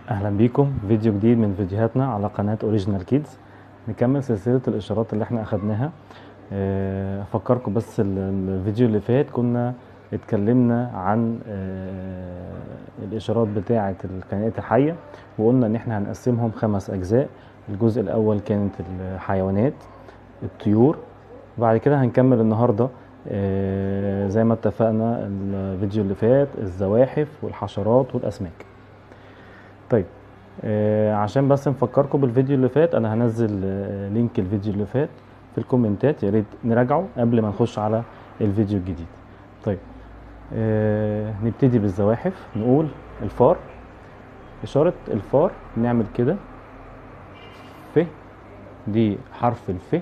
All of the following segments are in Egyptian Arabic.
اهلا بيكم فيديو جديد من فيديوهاتنا على قناة اوريجينال كيدز نكمل سلسلة الاشارات اللي احنا اخدناها آه، افكركم بس ال- الفيديو اللي فات كنا اتكلمنا عن آه، الاشارات بتاعة الكائنات الحية وقلنا ان احنا هنقسمهم خمس اجزاء الجزء الاول كانت الحيوانات الطيور وبعد كده هنكمل النهارده آه، زي ما اتفقنا الفيديو اللي فات الزواحف والحشرات والاسماك طيب آه عشان بس نفكركم بالفيديو اللي فات انا هنزل آه لينك الفيديو اللي فات في الكومنتات يا ريت نراجعه قبل ما نخش على الفيديو الجديد طيب آه نبتدي بالزواحف نقول الفار اشارة الفار نعمل كده ف دي حرف الف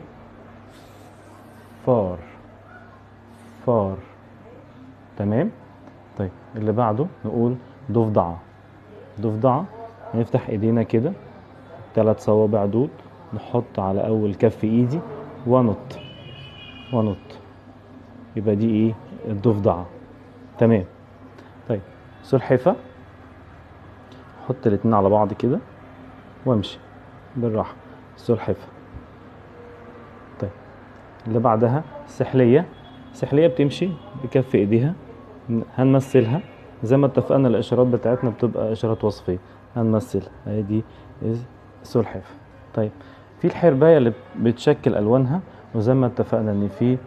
فار فار تمام طيب اللي بعده نقول ضفدعه ضفدعة نفتح ايدينا كده ثلاث صوابع دول نحط على اول كف ايدي ونط ونط يبقى دي ايه الضفدعة تمام طيب سلحفة حط الاتنين على بعض كده وامشي بالراحة سلحفة طيب اللي بعدها سحلية سحلية بتمشي بكف ايديها هنمثلها زي ما اتفقنا الاشارات بتاعتنا بتبقى اشارات وصفيه هنمثلها اهي دي سلحفاه طيب في الحربايه اللي بتشكل الوانها وزي ما اتفقنا ان في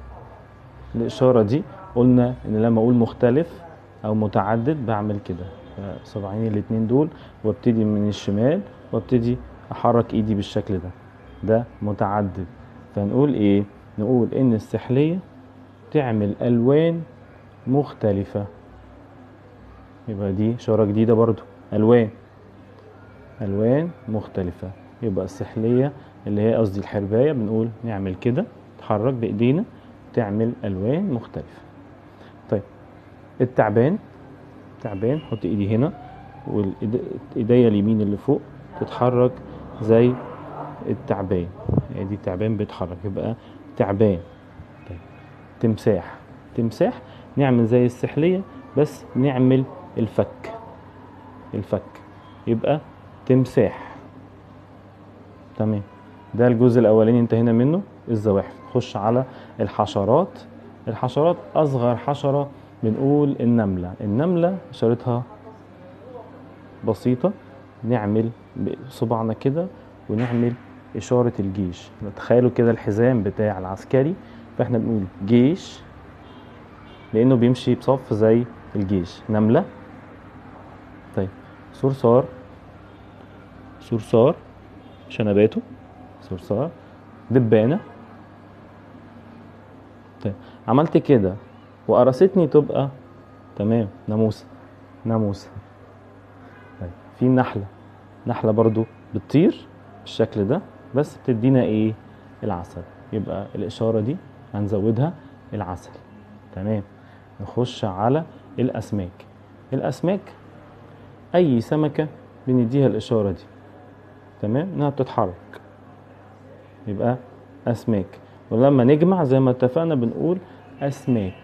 الاشاره دي قلنا ان لما اقول مختلف او متعدد بعمل كده صباعين الاتنين دول وابتدي من الشمال وابتدي احرك ايدي بالشكل ده ده متعدد فنقول ايه نقول ان السحليه تعمل الوان مختلفه يبقى دي إشارة جديدة برضو ألوان ألوان مختلفة يبقى السحلية اللي هي قصدي الحرباية بنقول نعمل كده تحرك بإيدينا تعمل ألوان مختلفة طيب التعبان تعبان حط إيدي هنا والإيديا اليمين اللي فوق تتحرك زي التعبان يعني دي التعبان بيتحرك يبقى تعبان طيب تمساح تمساح نعمل زي السحلية بس نعمل الفك الفك يبقى تمساح تمام ده الجزء الاولاني انتهينا منه الزواحف نخش على الحشرات الحشرات اصغر حشره بنقول النمله النمله اشارتها بسيطه نعمل بصبعنا كده ونعمل اشاره الجيش تخيلوا كده الحزام بتاع العسكري فاحنا بنقول جيش لانه بيمشي بصف زي الجيش نمله طيب صرصار صرصار شنباته صرصار دبانة طيب عملت كده وقرصتني تبقى تمام ناموسة ناموسة طيب في نحلة نحلة برضو بتطير بالشكل ده بس بتدينا ايه العسل يبقى الإشارة دي هنزودها العسل تمام نخش على الأسماك الأسماك اي سمكة بنديها الاشارة دي تمام انها بتتحرك يبقى اسماك ولما نجمع زي ما اتفقنا بنقول اسماك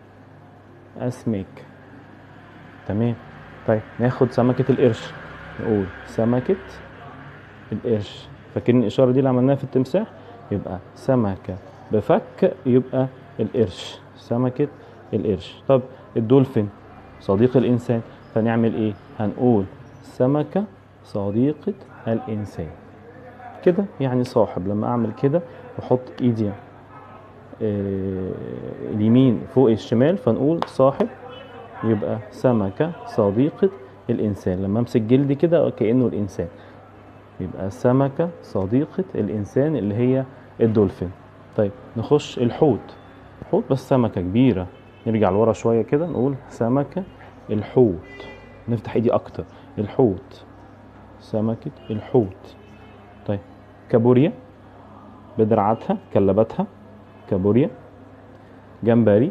اسماك تمام طيب ناخد سمكة القرش نقول سمكة القرش فاكرين الاشارة دي اللي عملناها في التمساح يبقى سمكة بفك يبقى القرش سمكة القرش طب الدولفين صديق الانسان فنعمل ايه هنقول سمكة صديقة الإنسان كده يعني صاحب لما أعمل كده وأحط إيدي آه اليمين فوق الشمال فنقول صاحب يبقى سمكة صديقة الإنسان لما أمسك جلدي كده كأنه الإنسان يبقى سمكة صديقة الإنسان اللي هي الدولفين طيب نخش الحوت الحوت بس سمكة كبيرة نرجع لورا شوية كده نقول سمكة الحوت نفتح ايدي اكتر الحوت سمكة الحوت طيب كابوريا بدرعتها كلبتها كابوريا جمبري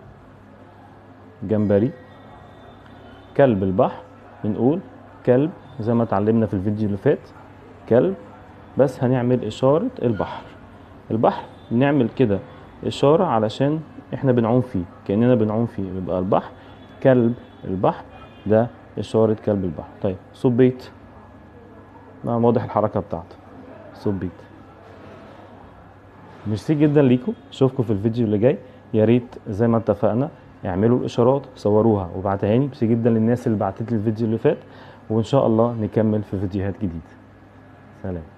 جمبري كلب البحر بنقول كلب زي ما اتعلمنا في الفيديو اللي فات كلب بس هنعمل اشارة البحر البحر نعمل كده اشارة علشان احنا بنعوم فيه كأننا بنعوم فيه يبقى البحر كلب البحر ده اشاره كلب البحر طيب صبيت ما واضح الحركه بتاعته صبيت ميرسي جدا ليكم اشوفكم في الفيديو اللي جاي يا ريت زي ما اتفقنا اعملوا الاشارات صوروها وابعتها لي ميرسي جدا للناس اللي بعتت لي الفيديو اللي فات وان شاء الله نكمل في فيديوهات جديده سلام